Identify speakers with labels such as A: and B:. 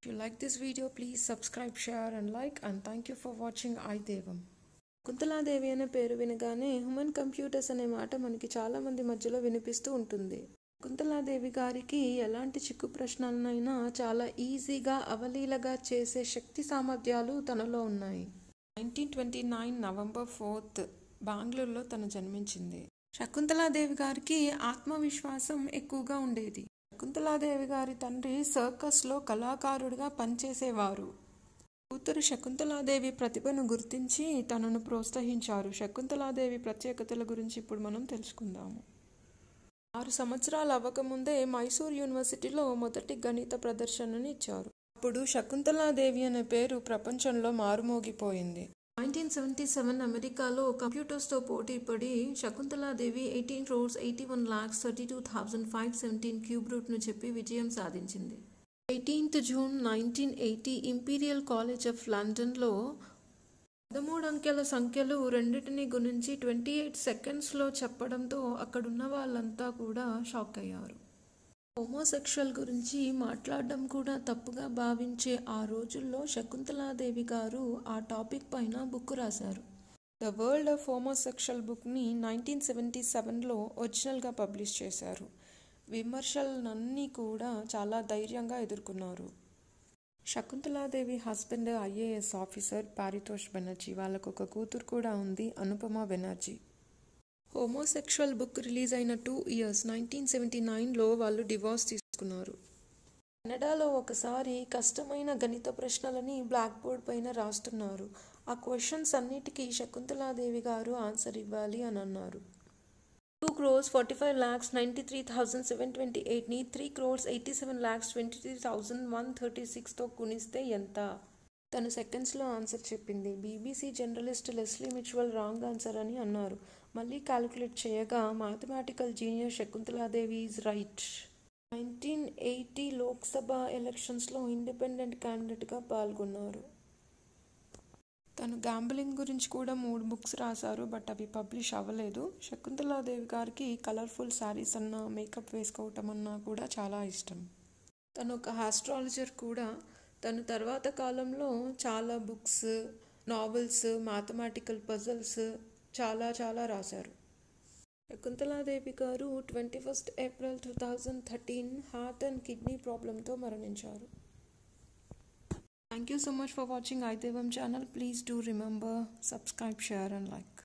A: If you like this video, please subscribe, share, and like. And thank you for watching iDevam. కుంతలాదేవి అనే పేరు వినగానే human computers అనే మాట మనకి చాలా మంది మధ్యలో వినిపిస్తూ ఉంటుంది కుంతలాదేవి గారికి ఎలాంటి చిక్కు ప్రశ్నలనైనా చాలా ఈజీగా అవలీలగా చేసే శక్తి సామర్థ్యాలు తనలో ఉన్నాయి nineteen twenty nine November fourth బెంగళూరులో తను జన్మించింది శకుంతలాదేవి గారికి ఆత్మవిశ్వాసం ఎక్కువగా ఉండేది శకుంతలాదేవి గారి తండ్రి సర్కస్లో కళాకారుడిగా పనిచేసేవారు కూతురు శకుంతలాదేవి ప్రతిభను గుర్తించి తనను ప్రోత్సహించారు శకుంతలాదేవి ప్రత్యేకతల గురించి ఇప్పుడు మనం తెలుసుకుందాము ఆరు సంవత్సరాలు అవ్వకముందే మైసూర్ యూనివర్సిటీలో మొదటి గణిత ప్రదర్శనని ఇచ్చారు అప్పుడు శకుంతలాదేవి అనే పేరు ప్రపంచంలో మారుమోగిపోయింది నైన్టీన్ సెవెంటీ సెవెన్ అమెరికాలో కంప్యూటర్స్తో పోటీ పడి Shakuntala Devi eighteen crores eighty one lakhs thirty two thousand five seventeen cube రూట్ను చెప్పి విజయం సాధించింది eighteenth June nineteen eighty Imperial College of లండన్లో పదమూడు అంకెల సంఖ్యలు రెండింటిని గురించి ట్వంటీ ఎయిట్ సెకండ్స్లో చెప్పడంతో అక్కడున్న వాళ్ళంతా కూడా షాక్ అయ్యారు హోమోసెక్షువల్ గురించి మాట్లాడడం కూడా తప్పుగా భావించే ఆ రోజుల్లో శకుంతలాదేవి గారు ఆ టాపిక్ పైన బుక్ రాశారు ద వరల్డ్ ఆఫ్ హోమోసెక్షువల్ బుక్ని నైన్టీన్ సెవెంటీ సెవెన్లో ఒరిజినల్గా పబ్లిష్ చేశారు విమర్శలన్నీ కూడా చాలా ధైర్యంగా ఎదుర్కొన్నారు Shakuntala Devi husband IAS officer Paritosh Banerjee వాళ్ళకు ఒక కూతురు కూడా ఉంది Anupama Banerjee homosexual book release అయిన టూ ఇయర్స్ నైన్టీన్ సెవెంటీ నైన్లో వాళ్ళు డివోర్స్ తీసుకున్నారు కెనడాలో ఒకసారి కష్టమైన గణిత ప్రశ్నలని బ్లాక్ బోర్డ్ పైన రాస్తున్నారు ఆ క్వశ్చన్స్ అన్నిటికీ శకుంతలాదేవి గారు ఆన్సర్ ఇవ్వాలి అని అన్నారు two crores forty five lakhs ninety three thousand seven twenty ఎయిట్ని three crores eighty seven lakhs twenty three thousand one thirty సిక్స్తో గుణిస్తే ఎంత తను సెకండ్స్లో ఆన్సర్ చెప్పింది BBC journalist Leslie Mitchell wrong answer అని అన్నారు మళ్ళీ క్యాలిక్యులేట్ చేయగా mathematical genius Shakuntala Devi is right nineteen eighty Lok Sabha ఎలక్షన్స్లో ఇండిపెండెంట్ క్యాండిడేట్గా పాల్గొన్నారు తను గ్యాంబ్లింగ్ గురించి కూడా మూడు బుక్స్ రాశారు బట్ అవి పబ్లిష్ అవ్వలేదు శకుంతలాదేవి గారికి కలర్ఫుల్ శారీస్ అన్నా మేకప్ వేసుకోవటం అన్నా కూడా చాలా ఇష్టం తను ఒక ఆస్ట్రాలజర్ కూడా తను తర్వాత కాలంలో చాలా బుక్స్ నావెల్స్ మ్యాథమెటికల్ పజల్స్ చాలా చాలా రాశారు శకుంతలాదేవి గారు twenty first April two thousand thirteen heart and kidney ప్రాబ్లంతో మరణించారు Thank you so much for watching iDevam channel. Please do remember subscribe, share and like.